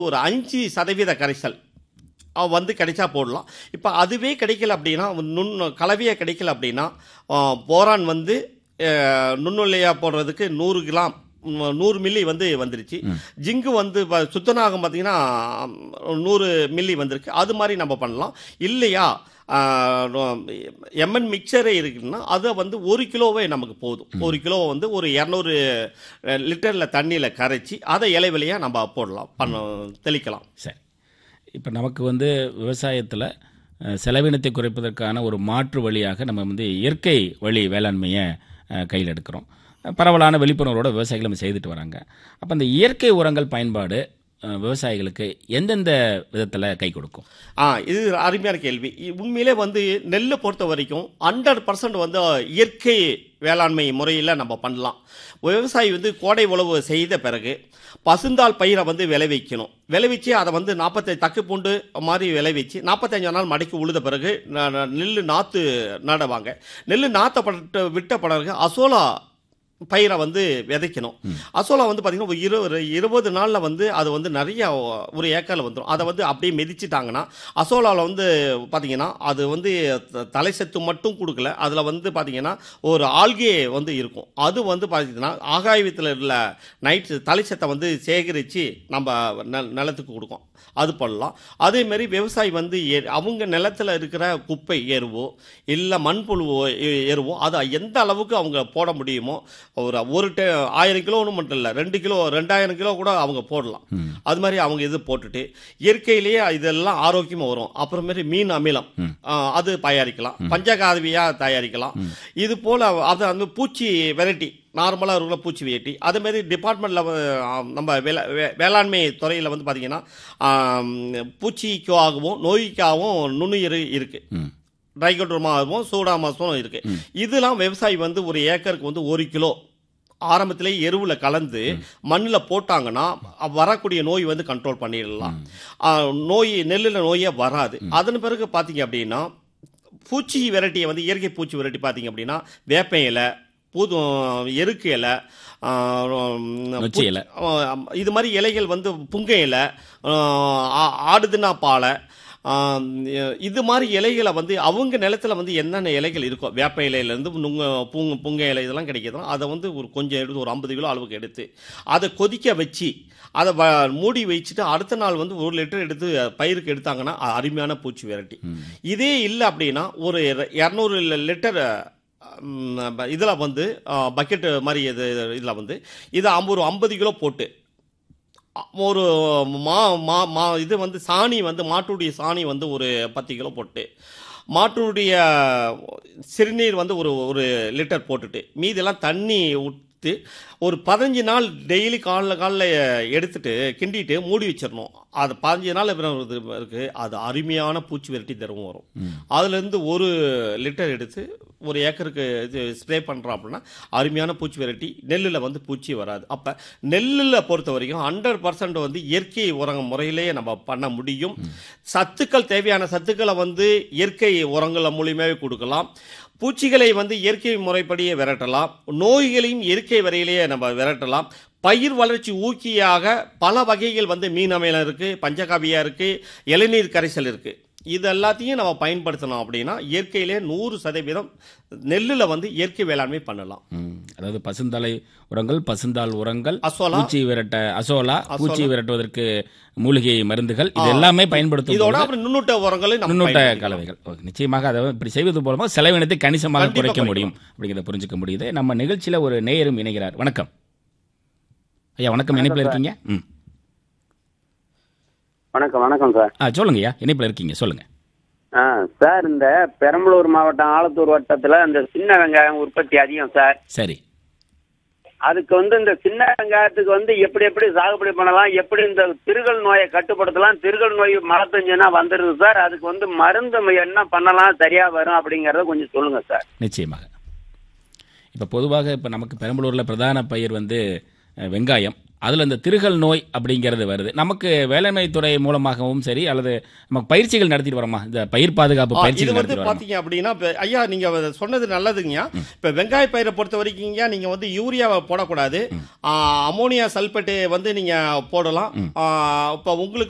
ஒரு அஞ்சு சதவீத கரைசல் அஹ் வந்து கிடைச்சா போடலாம் இப்போ அதுவே கிடைக்கல அப்படின்னா நுண் கலவையாக கிடைக்கல அப்படின்னா அஹ் போரான் வந்து அஹ் நுண்ணுலையாக போடுறதுக்கு நூறு கிராம் ம், நூறு மில்லி வந்து வந்துருச்சு ஜிங்கு வந்து ப- சுத்தநாகம் பார்த்தீங்கன்னா நூறு மில்லி வந்திருக்கு அது மாதிரி நம்ம பண்ணலாம் இல்லையா எம்என் மிக்சரே இருக்குன்னா அதை வந்து ஒரு கிலோவே நமக்கு போதும் ஒரு கிலோ வந்து ஒரு இரநூறு லிட்டரில் தண்ணியில் கரைச்சி அதை இலைவெளியாக நம்ம போடலாம் பண்ண தெளிக்கலாம் சரி இப்போ நமக்கு வந்து விவசாயத்தில் செலவினத்தை குறைப்பதற்கான ஒரு மாற்று வழியாக நம்ம வந்து இயற்கை வழி வேளாண்மையை அஹ், கையில் எடுக்கிறோம் பரவலான விழிப்புணர்வோட விவசாயிகள் நம்ம செய்துட்டு வராங்க அப்போ அந்த இயற்கை உரங்கள் பயன்பாடு அஹ், விவசாயிகளுக்கு எந்தெந்த விதத்தில் கை கொடுக்கும் ஆ இது அருமையான கேள்வி இ- உண்மையிலே வந்து நெல்லை பொறுத்த வரைக்கும் ஹண்ட்ரட் பர்சன்ட் வந்து இயற்கை வேளாண்மை முறையில் நம்ம பண்ணலாம் விவசாயி வந்து கோடை உழவு செய்த பிறகு பசுந்தாள் பயிரை வந்து விளைவிக்கணும் விளைவிச்சு அதை வந்து நாற்பத்தஞ்சு தக்கு பூண்டு மாதிரி விளைவிச்சு நாற்பத்தஞ்சு நாள் மடக்கி உழுத பிறகு ந- ந- நெல் நாற்று நடுவாங்க நெல் நாற்றப்பட்டு விட்ட பிறகு அசோலா பயிரை வந்து விதைக்கணும் அசோலா வந்து பார்த்தீங்கன்னா ஒரு இருபது இருபது நாளில் வந்து அது வந்து நிறைய ஒரு ஏக்கரில் வந்துடும் அதை வந்து அப்படியே மிதிச்சிட்டாங்கன்னா அசோலாவில் வந்து பார்த்தீங்கன்னா அது வந்து த- தலை சத்து மட்டும் கொடுக்கல அதில் வந்து பார்த்தீங்கன்னா ஒரு ஆல்கே வந்து இருக்கும் அது வந்து பார்த்தீங்கன்னா ஆகாயத்தில் உள்ள நைட் தலை சத்தை வந்து சேகரித்து நம்ம ந நிலத்துக்கு கொடுக்கும் அது பண்ணலாம் அதேமாரி விவசாயி வந்து எ- அவங்க நிலத்தில் இருக்கிற குப்பை எருவோ இல்லை மண்புழுவோ எ- எருவோ அதை எந்த அளவுக்கு அவங்க போட முடியுமோ ஒரு ஒரு டே ஆயிரம் கிலோன்னு மட்டும் இல்லை ரெண்டு கிலோ ரெண்டாயிரம் கிலோ கூட அவங்க போடலாம் அது மாதிரி அவங்க இது போட்டுட்டு இயற்கையிலேயே இதெல்லாம் ஆரோக்கியமாக வரும் அப்புறமேரி மீன் அமிலம் ஆ, அது தயாரிக்கலாம் பஞ்சகாதவியாக தயாரிக்கலாம் இது போல் அது வந்து பூச்சி வெரைட்டி நார்மலாக இருக்கிற பூச்சி வெரைட்டி அதேமாரி டிபார்ட்மெண்ட்டில் நம்ம வேளா வே- வேளாண்மை துறையில் வந்து பார்த்திங்கன்னா பூச்சிக்காகவும் நோய்க்காகவும் நுண்ணுயிர் இருக்குது ம் ட்ரைகோட்ரோமாவும் சூடாமாஸும் இருக்குது இதெல்லாம் விவசாயி வந்து ஒரு ஏக்கருக்கு வந்து ஒரு கிலோ ஆரம்பத்திலே எருவில் கலந்து மண்ணில் போட்டாங்கன்னா அ- வரக்கூடிய நோய் வந்து கண்ட்ரோல் பண்ணிடலாம் ஆ, நோய் நெல்லில் நோயே வராது அதன் பிறகு பார்த்தீங்க அப்படின்னா பூச்சி வெரைட்டியை வந்து இயற்கை பூச்சி வெரைட்டி பார்த்தீங்க அப்படின்னா வேப்ப இலை புது எருக்கு இலை ஆ, நொச்சி இலை. ஆ, இது மாதிரி இலைகள் வந்து புங்க இலை ஆ, ஆ- ஆடுதுன்னா பாலை ஆம், இது மாதிரி இலைகளை வந்து அவங்க நிலத்துல வந்து என்னென்ன இலைகள் இருக்கோ வேப்ப இலையிலேருந்து நுங்க பூங்க புங்க இலை இதெல்லாம் கிடைக்குதோ அதை வந்து ஒரு கொஞ்சம் எடுத்து ஒரு ஐம்பது கிலோ அளவுக்கு எடுத்து அதை கொதிக்க வச்சு அதை வ மூடி வச்சுட்டு அடுத்த நாள் வந்து ஒரு லிட்டர் எடுத்து பயிருக்கு எடுத்தாங்கன்னா அது அருமையான பூச்சி வெரைட்டி இதே இல்லை அப்படின்னா ஒரு இரநூறு லிட்டர் இதில் வந்து பக்கெட்டு மாதிரி இது இதில் வந்து இதை ஐம்பது ஒரு ஐம்பது கிலோ போட்டு அ- ஒரு மா மா மா இது வந்து சாணி வந்து மாட்டுடைய சாணி வந்து ஒரு பத்து கிலோ போட்டு மாட்டுடைய சிறுநீர் வந்து ஒரு ஒரு லிட்டர் போட்டுட்டு மீதெல்லாம் தண்ணி ஊற்றி ஒரு பதினஞ்சு நாள் டெய்லி காலைல காலைல எடுத்துட்டு கிண்டிட்டு மூடி வச்சிடணும் அது பதினஞ்சு நாள் இது இருக்கு அது அருமையான பூச்சி விரட்டி தரும் வரும் அதுலேருந்து ஒரு லிட்டர் எடுத்து ஒரு ஏக்கருக்கு இது ஸ்ப்ரே பண்ணுறோம் அப்படின்னா அருமையான பூச்சி வெரைட்டி நெல்லில் வந்து பூச்சி வராது அப்போ நெல்லில் பொறுத்த வரைக்கும் ஹண்ட்ரட் பர்சன்ட் வந்து இயற்கை உரங்க முறையிலேயே நம்ம பண்ண முடியும் சத்துக்கள் தேவையான சத்துக்களை வந்து இயற்கை உரங்கள் மூலியமாகவே கொடுக்கலாம் பூச்சிகளை வந்து இயற்கை முறைப்படியே விரட்டலாம் நோய்களையும் இயற்கை வரையிலேயே நம்ம விரட்டலாம் பயிர் வளர்ச்சி ஊக்கியாக பல வகைகள் வந்து மீன் அமிலம் இருக்குது பஞ்சகாவியா இருக்குது இளநீர் கரைசல் இருக்குது இது எல்லாத்தையும் நம்ம பயன்படுத்தணும் அப்படின்னா இயற்கையிலே நூறு சதவீதம் நெல்லில் வந்து இயற்கை வேளாண்மை பண்ணலாம் ம். அதாவது பசுந்தலை உரங்கள் பசுந்தாள் உரங்கள் அசோலா பூச்சி விரட்ட அசோலா பூச்சி விரட்டுவதற்கு மூலிகை மருந்துகள் இது எல்லாமே பயன்படுத்தும் இதோட போது அப்புறம் நுண்ணூட்ட உரங்களை நம்ம நுண்ணூட்ட பயன்படுத்திக்கலாம். கலவைகள் ஓகே. நிச்சயமாக அதை இப்படி செய்வது மூலமா செலவினத்தை கணிசமாக கண்டிப்பா குறைக்க குறைக்கலாம். முடியும் அப்படிங்கிறத புரிஞ்சுக்க முடியுது நம்ம நிகழ்ச்சியில ஒரு நேயரும் இணைகிறார் வணக்கம் ஐயா வணக்கம் இணைப்பில் இருக்கீங்க ம் வணக்கம் வணக்கம் சார் ஆ சொல்லுங்க ஐயா இணைப்பில் இருக்கீங்க சொல்லுங்க ஆ சார் இந்த பெரம்பலூர் மாவட்டம் ஆலத்தூர் வட்டத்தில் இந்த சின்ன வெங்காயம் உற்பத்தி அதிகம் சார் சரி அதுக்கு வந்து இந்த சின்ன வெங்காயத்துக்கு வந்து எப்படி எப்படி சாகுபடி பண்ணலாம் எப்படி இந்த திருகல் நோயை கட்டுப்படுத்தலாம் திருகல் நோய் மழை பெஞ்சுன்னா வந்துடுது சார் அதுக்கு வந்து மருந்து என்ன பண்ணலாம் சரியா வரும் அப்படிங்கறத கொஞ்சம் சொல்லுங்க சார் நிச்சயமாக இப்போ பொதுவாக இப்போ நமக்கு பெரம்பலூரில் பிரதான பயிர் வந்து அஹ், வெங்காயம் அதில் இந்த திருகல் நோய் அப்படிங்கிறது வருது நமக்கு வேளாண்மை துறை மூலமாகவும் சரி அல்லது நமக்கு பயிற்சிகள் நடத்திட்டு வரோமா இந்த பயிர் பாதுகாப்பு ஆ, இது பயிற்சிகள் வந்து நடத்திட்டு வரோமா பாத்தீங்க அப்படின்னா இப்ப ஐயா நீங்க வ- சொன்னது நல்லதுங்கய்யா இப்ப வெங்காய பயிரை பொறுத்த வரைக்கும்யா நீங்க வந்து யூரியாவை போடக்கூடாது ஆ, அமோனியா சல்பேட்டு வந்து நீங்க போடலாம் ஆ, இப்ப உங்களுக்கு